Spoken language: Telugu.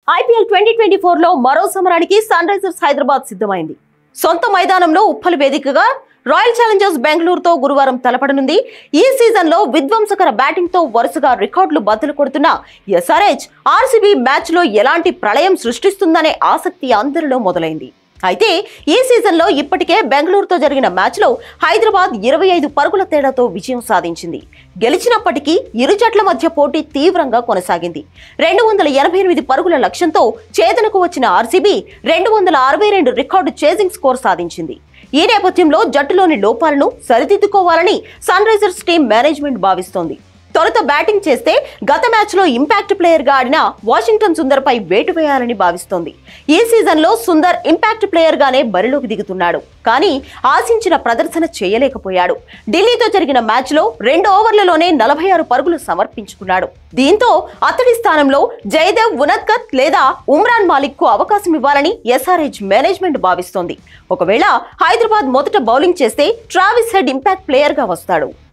ఐపీఎల్ ట్వంటీ ట్వంటీ ఫోర్ లో మరో సమరానికి సన్ రైజర్స్ హైదరాబాద్ సిద్ధమైంది సొంత మైదానంలో ఉప్పల్ వేదికగా రాయల్ ఛాలెంజర్స్ బెంగళూరుతో గురువారం తలపడనుంది ఈ సీజన్ లో విధ్వంసకర బ్యాటింగ్ తో వరుసగా రికార్డులు బద్దలు కొడుతున్న ఎస్ఆర్హెచ్ ఆర్సీబీ మ్యాచ్ లో ఎలాంటి ప్రళయం సృష్టిస్తుందనే ఆసక్తి అందరిలో మొదలైంది అయితే ఈ సీజన్లో ఇప్పటికే బెంగళూరుతో జరిగిన మ్యాచ్లో హైదరాబాద్ ఇరవై ఐదు పరుగుల తేడాతో విజయం సాధించింది గెలిచినప్పటికీ ఇరు జట్ల మధ్య పోటీ తీవ్రంగా కొనసాగింది రెండు వందల ఎనభై ఎనిమిది పరుగుల లక్ష్యంతో ఛేదనకు వచ్చిన ఆర్సీబీ రెండు వందల అరవై రెండు రికార్డు చేజింగ్ స్కోర్ సాధించింది ఈ నేపథ్యంలో జట్టులోని లోపాలను సరిదిద్దుకోవాలని సన్ రైజర్స్ టీం మేనేజ్మెంట్ భావిస్తోంది తొలుత బ్యాటింగ్ చేస్తే గత మ్యాచ్ లో ఇంపాక్ట్ ప్లేయర్ గా ఆడిన వాషింగ్టన్ సుందర్ పై వేటు వేయాలని భావిస్తోంది ఈ సీజన్ లో సుందర్ ఇంపాక్ట్ ప్లేయర్ గానే బరిలోకి దిగుతున్నాడు కానీ ఆశించిన ప్రదర్శన చేయలేకపోయాడు ఢిల్లీతో జరిగిన మ్యాచ్ లో రెండు ఓవర్లలోనే నలభై ఆరు పరుగులు సమర్పించుకున్నాడు దీంతో అతడి స్థానంలో జయదేవ్ ఉనద్కత్ లేదా ఉమ్రాన్ మాలిక్ కు అవకాశం ఇవ్వాలని ఎస్ఆర్హెచ్ మేనేజ్మెంట్ భావిస్తోంది ఒకవేళ హైదరాబాద్ మొదట బౌలింగ్ చేస్తే ట్రావిస్ హెడ్ ఇంపాక్ట్ ప్లేయర్ గా వస్తాడు